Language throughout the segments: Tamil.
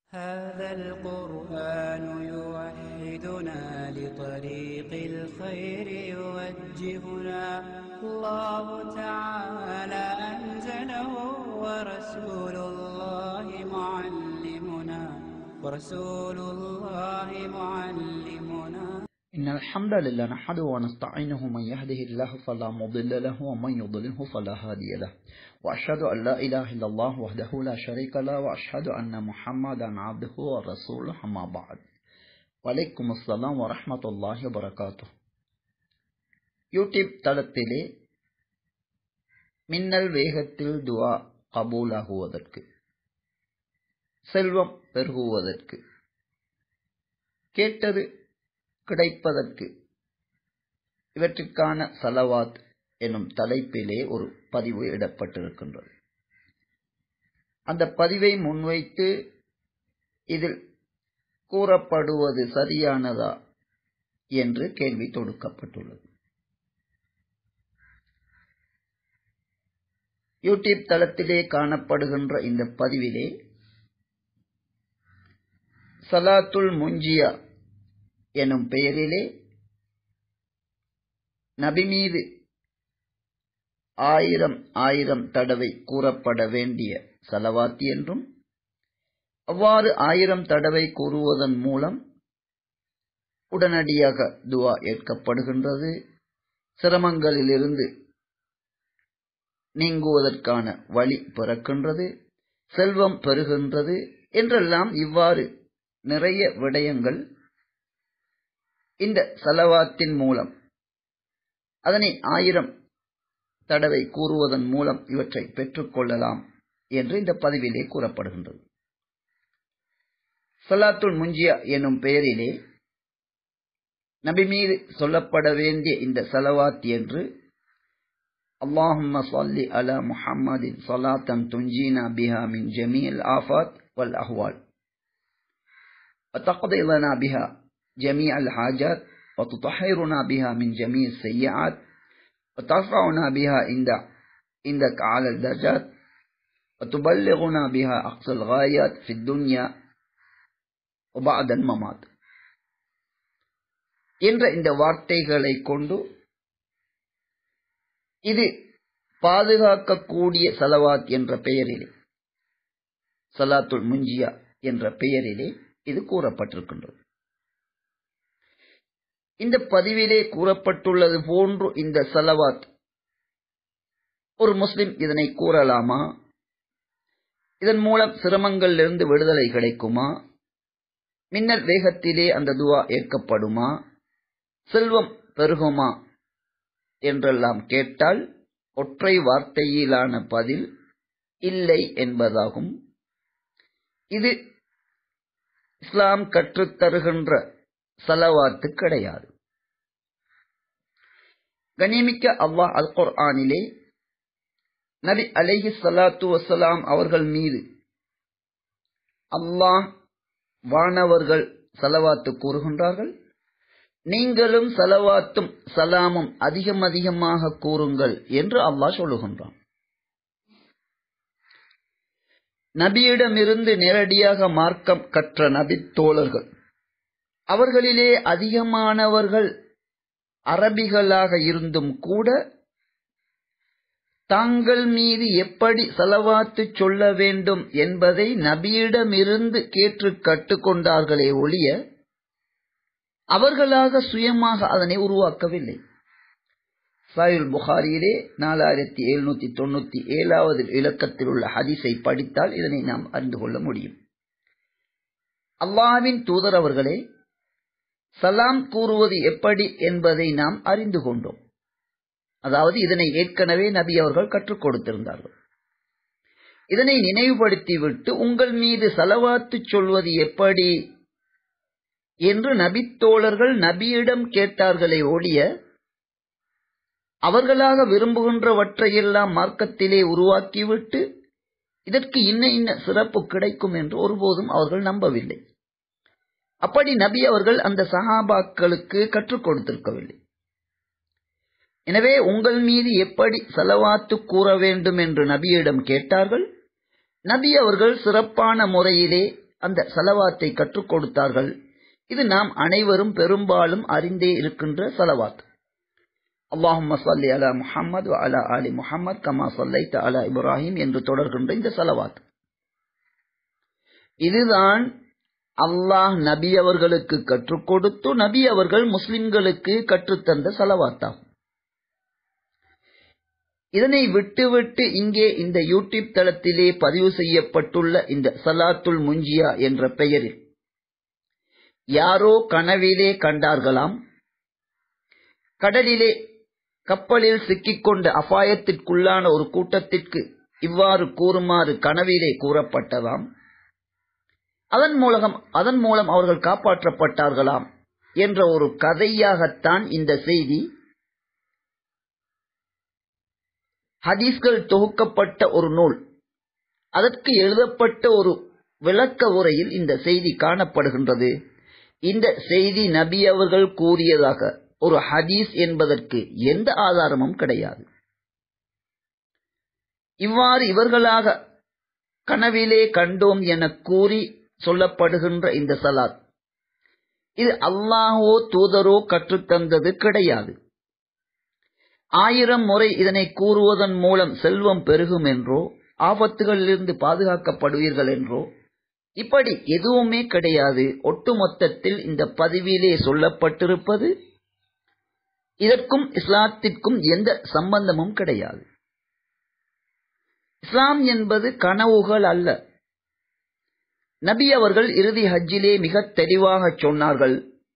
هذا القرآن يوحدنا لطريق الخير يوجهنا الله تعالى أنزله ورسول الله معلمنا ورسول الله معلمنا إن الحمد لله نحمده ونستعينه من يهده الله فلا مضل له ومن يضلله فلا هادي له وأشهد أن لا إله إلا الله وحده لا شريك له وأشهد أن محمدا عبده ورسوله أما بعد வலைக்கும் அஸ்ஸலாம் வரஹ்மத்துல்லாஹி வபரகாத்து யூடியூப் தளத்திலே மின்னல் வேகத்தில் துவா கபூலாகுவதற்கு செல்வம் பெருகுவதற்கு கேட்டது கிடைப்பதற்கு இவற்றிற்கான சலவாத் எனும் தலைப்பிலே ஒரு பதிவு இடப்பட்டிருக்கின்றது அந்த பதிவை முன்வைத்து இதில் கூறப்படுவது சரியானதா என்று கேள்வி தொடுக்கப்பட்டுள்ளது யூடியூப் தளத்திலே காணப்படுகின்ற இந்த பதிவிலே சலாத்துல் முஞ்சியா எனும் பெயரிலே நபி மீது ஆயிரம் ஆயிரம் தடவை கூறப்பட வேண்டிய சலவாத்தி என்றும் அவ்வாறு ஆயிரம் தடவை கூறுவதன் மூலம் உடனடியாக துவா ஏற்கப்படுகின்றது சிரமங்களிலிருந்து நீங்குவதற்கான வழி பிறக்கின்றது செல்வம் பெறுகின்றது என்றெல்லாம் இவ்வாறு நிறைய விடயங்கள் இந்த சலவாத்தின் மூலம் அதனை ஆயிரம் தடவை கூறுவதன் மூலம் இவற்றை பெற்றுக்கொள்ளலாம் என்று இந்த பதிவிலே கூறப்படுகின்றது சலாத்துல் முஞ்சியா எனும் பெயரிலே நபி மீது சொல்லப்பட வேண்டிய இந்த சலவாத் என்று اللهم صل على محمد صلاة تنجينا بها من جميع الآفات والأهوال وتقضي لنا بها جميع الحاجات وتطهرنا بها من جميع السيئات وترفعنا بها عند عندك على الدرجات وتبلغنا بها أقصى الغايات في الدنيا وبعد الممات என்ற இந்த வார்த்தைகளை கொண்டு இது பாதுகாக்கக்கூடிய சலவாத் என்ற பெயரிலே சலாத்துல் முஞ்சியா என்ற பெயரிலே இது கூறப்பட்டிருக்கின்றது இந்த பதிவிலே கூறப்பட்டுள்ளது போன்று இந்த சலவாத் ஒரு முஸ்லிம் இதனை கூறலாமா இதன் மூலம் சிரமங்களிலிருந்து விடுதலை கிடைக்குமா மின்னல் வேகத்திலே அந்த துவா ஏற்கப்படுமா செல்வம் பெருகுமா என்றெல்லாம் கேட்டால் ஒற்றை வார்த்தையிலான பதில் இல்லை என்பதாகும் இது இஸ்லாம் கற்றுத்தருகின்ற சலவாத்து கிடையாது கனிமிக்க அல்லாஹ் அல் குர்ஆனிலே நபி அலைஹி சலாத்து வசலாம் அவர்கள் மீது அல்லாஹ் வானவர்கள் சலவாத்து கூறுகின்றார்கள் நீங்களும் சலவாத்தும் சலாமும் அதிகம் அதிகமாக கூறுங்கள் என்று அல்லாஹ் சொல்லுகின்றான் நபியிடமிருந்து நேரடியாக மார்க்கம் கற்ற நபி தோழர்கள் அவர்களிலே அதிகமானவர்கள் அரபிகளாக இருந்தும் கூட தாங்கள் மீது எப்படி செலவாத்து சொல்ல வேண்டும் என்பதை நபியிடமிருந்து கேட்டு கற்றுக்கொண்டார்களே ஒழிய அவர்களாக சுயமாக அதனை உருவாக்கவில்லை சாயுல் புகாரியிலே நாலாயிரத்தி எழுநூத்தி தொண்ணூத்தி ஏழாவது இலக்கத்தில் உள்ள ஹதீஸை படித்தால் இதனை நாம் அறிந்து கொள்ள முடியும் அல்லாவின் தூதர் அவர்களே சலாம் கூறுவது எப்படி என்பதை நாம் அறிந்து கொண்டோம் அதாவது இதனை ஏற்கனவே நபி அவர்கள் கற்றுக் கொடுத்திருந்தார்கள் இதனை நினைவுபடுத்திவிட்டு உங்கள் மீது சலவாத்து சொல்வது எப்படி என்று நபித்தோழர்கள் நபியிடம் கேட்டார்களே ஒழிய அவர்களாக விரும்புகின்றவற்றையெல்லாம் மார்க்கத்திலே உருவாக்கிவிட்டு இதற்கு இன்ன இன்ன சிறப்பு கிடைக்கும் என்று ஒருபோதும் அவர்கள் நம்பவில்லை அப்படி நபி அவர்கள் அந்த சஹாபாக்களுக்கு கற்றுக் கொடுத்திருக்கவில்லை எனவே உங்கள் மீது எப்படி செலவாத்து கூற வேண்டும் என்று நபியிடம் கேட்டார்கள் நபி அவர்கள் சிறப்பான முறையிலே அந்த சலவாத்தை கற்றுக் கொடுத்தார்கள் இது நாம் அனைவரும் பெரும்பாலும் அறிந்தே இருக்கின்ற சலவாத் அல்லாஹும்ம சல்லி அலா முஹம்மது வ அலா அலி முஹம்மது கமா சல்லைத்த அலா இப்ராஹிம் என்று தொடர்கின்ற இந்த சலவாத் இதுதான் அல்லாஹ் நபி அவர்களுக்கு கற்றுக் கொடுத்து நபி அவர்கள் முஸ்லிம்களுக்கு கற்றுத்தந்த சலவாத்தாகும் இதனை விட்டுவிட்டு இங்கே இந்த யூடியூப் தளத்திலே பதிவு செய்யப்பட்டுள்ள இந்த சலாத்துல் முஞ்சியா என்ற பெயரில் யாரோ கனவிலே கண்டார்களாம் கடலிலே கப்பலில் சிக்கிக்கொண்ட அபாயத்திற்குள்ளான ஒரு கூட்டத்திற்கு இவ்வாறு கூறுமாறு கனவிலே கூறப்பட்டதாம் அதன் மூலம் அதன் மூலம் அவர்கள் காப்பாற்றப்பட்டார்களாம் என்ற ஒரு கதையாகத்தான் இந்த செய்தி ஹதீஸ்கள் தொகுக்கப்பட்ட ஒரு நூல் அதற்கு எழுதப்பட்ட ஒரு விளக்க உரையில் இந்த செய்தி காணப்படுகின்றது இந்த செய்தி நபி அவர்கள் கூறியதாக ஒரு ஹதீஸ் என்பதற்கு எந்த ஆதாரமும் கிடையாது இவ்வாறு இவர்களாக கனவிலே கண்டோம் என கூறி சொல்லப்படுகின்ற இந்த சலாத் இது அல்லாஹோ தூதரோ கற்றுத்தந்தது கிடையாது ஆயிரம் முறை இதனை கூறுவதன் மூலம் செல்வம் பெருகும் என்றோ ஆபத்துகளிலிருந்து பாதுகாக்கப்படுவீர்கள் என்றோ இப்படி எதுவுமே கிடையாது ஒட்டுமொத்தத்தில் இந்த பதிவிலே சொல்லப்பட்டிருப்பது இதற்கும் இஸ்லாத்திற்கும் எந்த சம்பந்தமும் கிடையாது இஸ்லாம் என்பது கனவுகள் அல்ல நபி அவர்கள் இறுதி ஹஜ்ஜிலே மிக தெளிவாக சொன்னார்கள்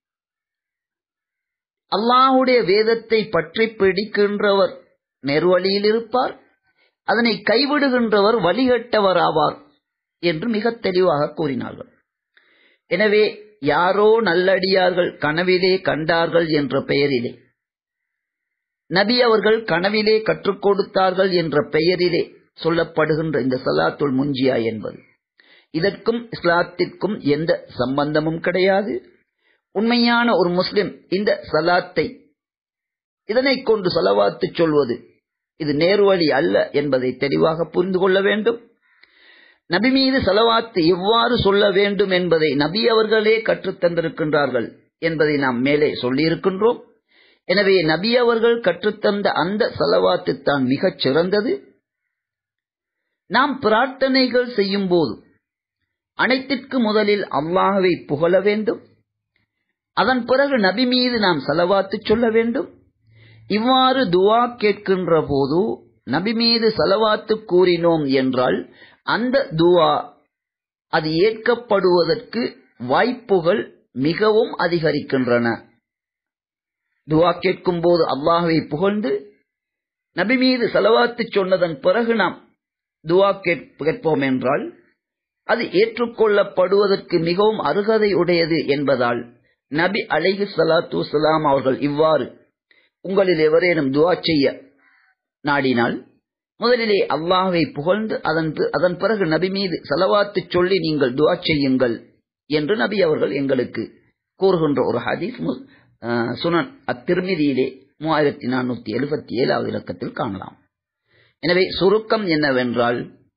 அல்லாஹுடைய வேதத்தை பற்றி பிடிக்கின்றவர் நெருவழியில் இருப்பார் அதனை கைவிடுகின்றவர் வழிகட்டவர் ஆவார் என்று மிக தெளிவாக கூறினார்கள் எனவே யாரோ நல்லடியார்கள் கனவிலே கண்டார்கள் என்ற பெயரிலே நபி அவர்கள் கனவிலே கற்றுக் கொடுத்தார்கள் என்ற பெயரிலே சொல்லப்படுகின்ற இந்த சலாத்துல் முஞ்சியா என்பது இதற்கும் இஸ்லாத்திற்கும் எந்த சம்பந்தமும் கிடையாது உண்மையான ஒரு முஸ்லிம் இந்த சலாத்தை இதனை கொண்டு சலவாத்து சொல்வது இது நேர்வழி அல்ல என்பதை தெளிவாக புரிந்து கொள்ள வேண்டும் நபி மீது சலவாத்து எவ்வாறு சொல்ல வேண்டும் என்பதை நபி அவர்களே கற்றுத்தந்திருக்கின்றார்கள் என்பதை நாம் மேலே சொல்லியிருக்கின்றோம் எனவே நபி அவர்கள் கற்றுத்தந்த அந்த சலவாத்து தான் மிகச் சிறந்தது நாம் பிரார்த்தனைகள் செய்யும் போது அனைத்திற்கு முதலில் அல்லாஹவை புகழ வேண்டும் அதன் பிறகு நபி மீது நாம் செலவாத்து சொல்ல வேண்டும் இவ்வாறு துவா கேட்கின்ற போது நபி மீது செலவாத்து கூறினோம் என்றால் அந்த துவா அது ஏற்கப்படுவதற்கு வாய்ப்புகள் மிகவும் அதிகரிக்கின்றன துவா கேட்கும் போது அல்லாஹுவை புகழ்ந்து நபி மீது செலவாத்து சொன்னதன் பிறகு நாம் துவா கேட்போம் என்றால் அது ஏற்றுக்கொள்ளப்படுவதற்கு மிகவும் அருகதை உடையது என்பதால் நபி அலைஹி சலாத்து வலாம் அவர்கள் இவ்வாறு உங்களில் எவரேனும் துவா செய்ய நாடினால் முதலிலே அல்லாஹை புகழ்ந்து அதன் அதன் பிறகு நபி மீது செலவாத்து சொல்லி நீங்கள் துவா செய்யுங்கள் என்று நபி அவர்கள் எங்களுக்கு கூறுகின்ற ஒரு ஹதீஸ் சுனன் அத்திருமிதியிலே மூவாயிரத்தி நானூத்தி எழுபத்தி ஏழாவது இலக்கத்தில் காணலாம் எனவே சுருக்கம் என்னவென்றால்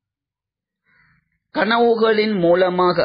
கனவுகளின் மூலமாக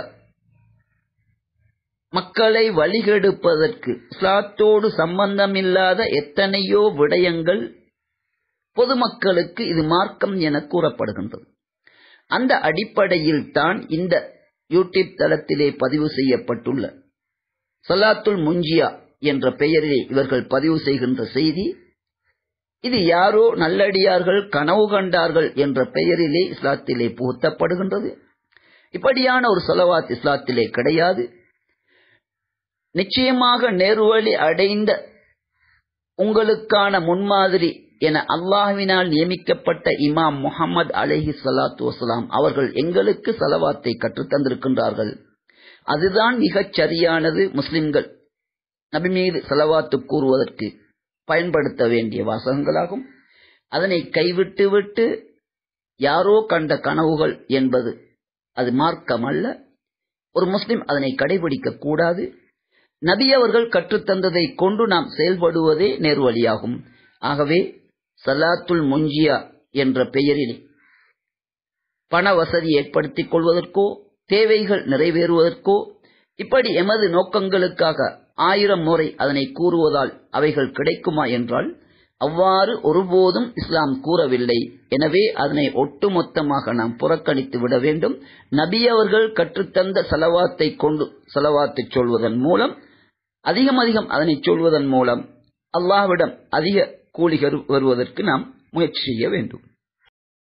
மக்களை வழிகெடுப்பதற்கு இஸ்லாத்தோடு சம்பந்தமில்லாத எத்தனையோ விடயங்கள் பொதுமக்களுக்கு இது மார்க்கம் என கூறப்படுகின்றது அந்த அடிப்படையில் தான் இந்த யூடியூப் தளத்திலே பதிவு செய்யப்பட்டுள்ள சலாத்துல் முஞ்சியா என்ற பெயரிலே இவர்கள் பதிவு செய்கின்ற செய்தி இது யாரோ நல்லடியார்கள் கனவு கண்டார்கள் என்ற பெயரிலே இஸ்லாத்திலே புகுத்தப்படுகின்றது இப்படியான ஒரு சொலவாத் இஸ்லாத்திலே கிடையாது நிச்சயமாக நேர்வழி அடைந்த உங்களுக்கான முன்மாதிரி என அல்லாஹ்வினால் நியமிக்கப்பட்ட இமாம் முகமது அலஹி சலாத்து வசலாம் அவர்கள் எங்களுக்கு சலவாத்தை கற்றுத்தந்திருக்கின்றார்கள் அதுதான் மிகச் சரியானது முஸ்லிம்கள் நபி மீது செலவாத்து கூறுவதற்கு பயன்படுத்த வேண்டிய வாசகங்களாகும் அதனை கைவிட்டு விட்டு யாரோ கண்ட கனவுகள் என்பது அது மார்க்கம் அல்ல ஒரு முஸ்லிம் அதனை கடைபிடிக்க கூடாது நபி அவர்கள் கற்றுத்தந்ததை கொண்டு நாம் செயல்படுவதே நேர்வழியாகும் ஆகவே சலாத்துல் முஞ்சியா என்ற பெயரில் பண வசதி ஏற்படுத்திக் கொள்வதற்கோ தேவைகள் நிறைவேறுவதற்கோ இப்படி எமது நோக்கங்களுக்காக ஆயிரம் முறை அதனை கூறுவதால் அவைகள் கிடைக்குமா என்றால் அவ்வாறு ஒருபோதும் இஸ்லாம் கூறவில்லை எனவே அதனை ஒட்டுமொத்தமாக நாம் புறக்கணித்து விட வேண்டும் நபி அவர்கள் கற்றுத்தந்த செலவாத்தை கொண்டு செலவாத்தை சொல்வதன் மூலம் அதிகம் அதிகம் அதனை சொல்வதன் மூலம் அல்லாஹ்விடம் அதிக கூலி வருவதற்கு நாம் முயற்சி செய்ய வேண்டும்